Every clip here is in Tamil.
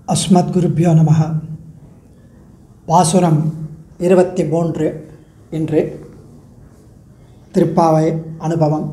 அஸ்மத் குருப்பியோ நமக பாசுரம் இருபத்தி மூன்று இன்று திருப்பாவை அனுபவம்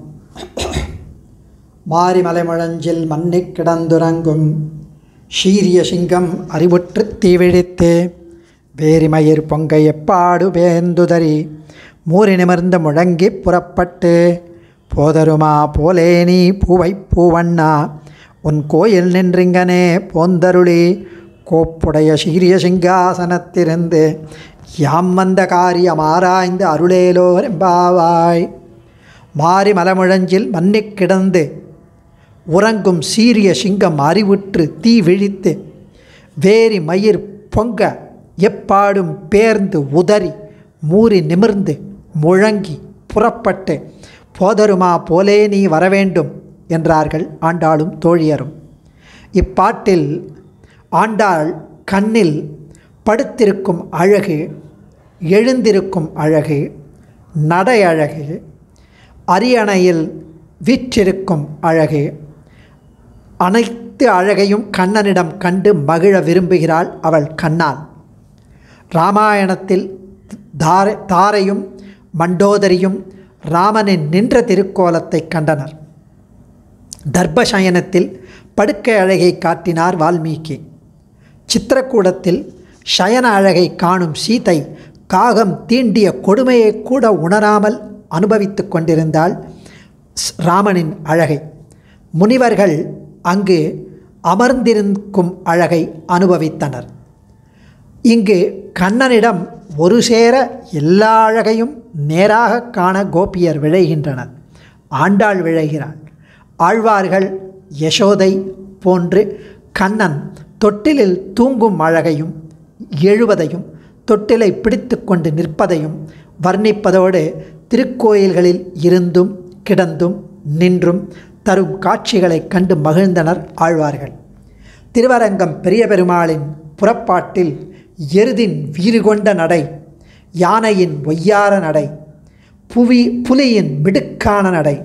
மாரிமலை முழஞ்சில் மன்னிக் கிடந்துறங்கும் சீரிய சிங்கம் அறிவுற்று தீவிழித்து வேரிமயிர் பொங்க எப்பாடு வேந்துதறி மூறி நிமிர்ந்து முழங்கி புறப்பட்டு போதருமா போலே நீ பூவை பூவண்ணா உன் கோயில் நின்றிங்கனே போந்தருளி கோப்புடைய சீரிய சிங்காசனத்திருந்து யாம் வந்த காரியம் ஆராய்ந்து அருளேலோர் எம்பாவாய் மாறி மலமுழஞ்சில் மன்னிக் கிடந்து உறங்கும் சீரிய சிங்கம் அறிவுற்று தீ விழித்து வேரி மயிர் பொங்க எப்பாடும் பேர்ந்து உதறி மூறி நிமிர்ந்து முழங்கி புறப்பட்டு போதருமா போலே நீ வரவேண்டும் என்றார்கள் ஆண்டாளும் தோழியரும் இப்பாட்டில் ஆண்டாள் கண்ணில் படுத்திருக்கும் அழகு எழுந்திருக்கும் அழகு நடை அழகு அரியணையில் வீற்றிருக்கும் அழகு அனைத்து அழகையும் கண்ணனிடம் கண்டு மகிழ விரும்புகிறாள் அவள் கண்ணால் ராமாயணத்தில் தார தாரையும் மண்டோதரியும் ராமனின் நின்ற திருக்கோலத்தை கண்டனர் தர்பசயனத்தில் படுக்கை அழகை காட்டினார் வால்மீகி சித்திரக்கூடத்தில் சயன அழகை காணும் சீதை காகம் தீண்டிய கொடுமையை கூட உணராமல் அனுபவித்து கொண்டிருந்தாள் ராமனின் அழகை முனிவர்கள் அங்கு அமர்ந்திருக்கும் அழகை அனுபவித்தனர் இங்கு கண்ணனிடம் ஒரு சேர எல்லா அழகையும் நேராக காண கோபியர் விழைகின்றனர் ஆண்டாள் விழைகிறாள் ஆழ்வார்கள் யசோதை போன்று கண்ணன் தொட்டிலில் தூங்கும் அழகையும் எழுவதையும் தொட்டிலை பிடித்து கொண்டு நிற்பதையும் வர்ணிப்பதோடு திருக்கோயில்களில் இருந்தும் கிடந்தும் நின்றும் தரும் காட்சிகளை கண்டு மகிழ்ந்தனர் ஆழ்வார்கள் திருவரங்கம் பெரிய பெருமாளின் புறப்பாட்டில் எருதின் வீறு கொண்ட நடை யானையின் ஒய்யார நடை புவி புலியின் மிடுக்கான நடை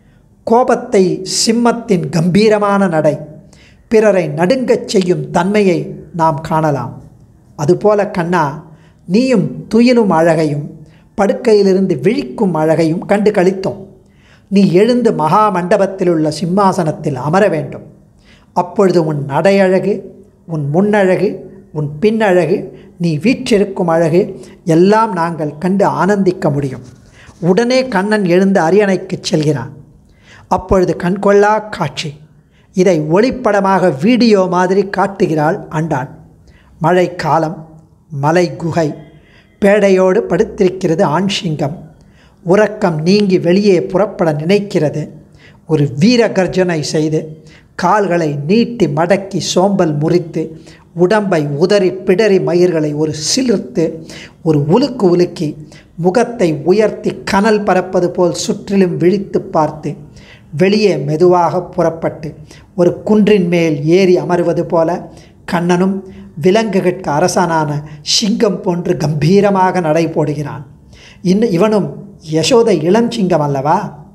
கோபத்தை சிம்மத்தின் கம்பீரமான நடை பிறரை நடுங்கச் செய்யும் தன்மையை நாம் காணலாம் அதுபோல கண்ணா நீயும் துயிலும் அழகையும் படுக்கையிலிருந்து விழிக்கும் அழகையும் கண்டு கழித்தோம் நீ எழுந்து மகா மண்டபத்தில் உள்ள சிம்மாசனத்தில் அமர வேண்டும் அப்பொழுது உன் நடையழகு உன் முன்னழகு உன் பின்னழகு நீ வீற்றிருக்கும் அழகு எல்லாம் நாங்கள் கண்டு ஆனந்திக்க முடியும் உடனே கண்ணன் எழுந்து அரியணைக்கு செல்கிறான் அப்பொழுது கண்கொள்ளா காட்சி இதை ஒளிப்படமாக வீடியோ மாதிரி காட்டுகிறாள் ஆண்டாள் மழை காலம் மலை குகை பேடையோடு படுத்திருக்கிறது ஆண் சிங்கம் உறக்கம் நீங்கி வெளியே புறப்பட நினைக்கிறது ஒரு வீர கர்ஜனை செய்து கால்களை நீட்டி மடக்கி சோம்பல் முறித்து உடம்பை உதறி பிடரி மயிர்களை ஒரு சிலிர்த்து ஒரு உலுக்கு உலுக்கி முகத்தை உயர்த்தி கனல் பறப்பது போல் சுற்றிலும் விழித்து பார்த்து வெளியே மெதுவாக புறப்பட்டு ஒரு குன்றின் மேல் ஏறி அமர்வது போல கண்ணனும் விலங்குகளுக்கு அரசனான சிங்கம் போன்று கம்பீரமாக நடை போடுகிறான் இன்னும் இவனும் யசோதை இளம் சிங்கம் அல்லவா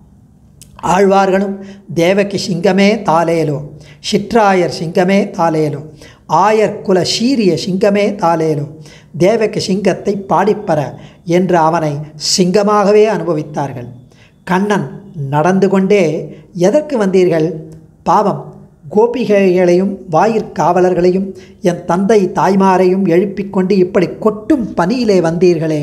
ஆழ்வார்களும் தேவகி சிங்கமே தாலேலோ சிற்றாயர் சிங்கமே தாலேலோ ஆயர் குல சீரிய சிங்கமே தாலேலோ தேவகி சிங்கத்தை பாடிப்பற என்று அவனை சிங்கமாகவே அனுபவித்தார்கள் கண்ணன் நடந்து கொண்டே எதற்கு வந்தீர்கள் பாவம் கோபிகைகளையும் வாயிற்காவலர்களையும் என் தந்தை தாய்மாரையும் எழுப்பிக் கொண்டு இப்படி கொட்டும் பனியிலே வந்தீர்களே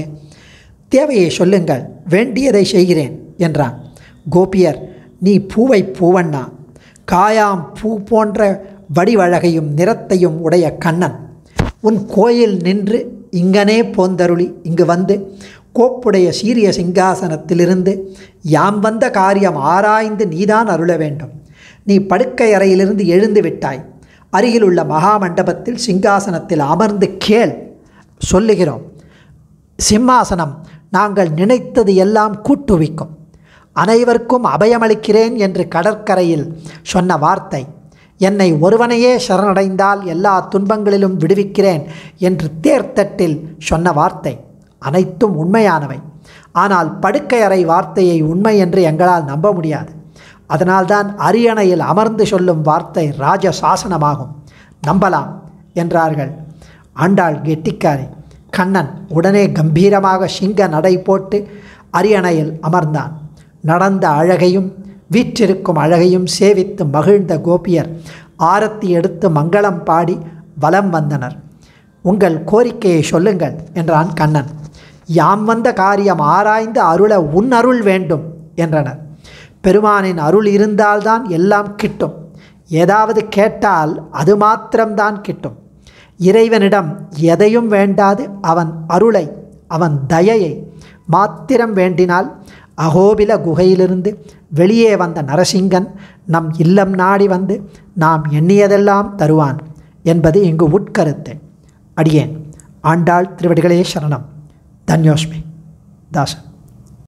தேவையை சொல்லுங்கள் வேண்டியதை செய்கிறேன் என்றான் கோபியர் நீ பூவை பூவண்ணா காயாம் பூ போன்ற வடிவழகையும் நிறத்தையும் உடைய கண்ணன் உன் கோயில் நின்று இங்கனே போந்தருளி இங்கு வந்து கோப்புடைய சீரிய சிங்காசனத்திலிருந்து யாம் வந்த காரியம் ஆராய்ந்து நீதான் அருள வேண்டும் நீ படுக்கை அறையிலிருந்து எழுந்து விட்டாய் அருகில் உள்ள மகா மண்டபத்தில் சிங்காசனத்தில் அமர்ந்து கேள் சொல்லுகிறோம் சிம்மாசனம் நாங்கள் நினைத்தது எல்லாம் கூட்டுவிக்கும் அனைவருக்கும் அபயமளிக்கிறேன் என்று கடற்கரையில் சொன்ன வார்த்தை என்னை ஒருவனையே சரணடைந்தால் எல்லா துன்பங்களிலும் விடுவிக்கிறேன் என்று தேர்த்தட்டில் சொன்ன வார்த்தை அனைத்தும் உண்மையானவை ஆனால் படுக்கை அறை வார்த்தையை உண்மை என்று எங்களால் நம்ப முடியாது அதனால்தான் அரியணையில் அமர்ந்து சொல்லும் வார்த்தை ராஜ சாசனமாகும் நம்பலாம் என்றார்கள் ஆண்டாள் கெட்டிக்காரி கண்ணன் உடனே கம்பீரமாக சிங்க நடை போட்டு அரியணையில் அமர்ந்தான் நடந்த அழகையும் வீற்றிருக்கும் அழகையும் சேவித்து மகிழ்ந்த கோபியர் ஆரத்தி எடுத்து மங்களம் பாடி வலம் வந்தனர் உங்கள் கோரிக்கையை சொல்லுங்கள் என்றான் கண்ணன் யாம் வந்த காரியம் ஆராய்ந்து அருள உன் அருள் வேண்டும் என்றனர் பெருமானின் அருள் இருந்தால்தான் எல்லாம் கிட்டும் ஏதாவது கேட்டால் அது மாத்திரம்தான் கிட்டும் இறைவனிடம் எதையும் வேண்டாது அவன் அருளை அவன் தயையை மாத்திரம் வேண்டினால் அகோபில குகையிலிருந்து வெளியே வந்த நரசிங்கன் நம் இல்லம் நாடி வந்து நாம் எண்ணியதெல்லாம் தருவான் என்பது இங்கு உட்கருத்து அடியேன் ஆண்டாள் திருவடிகளே சரணம் தன்யோஸ்மி தாசன்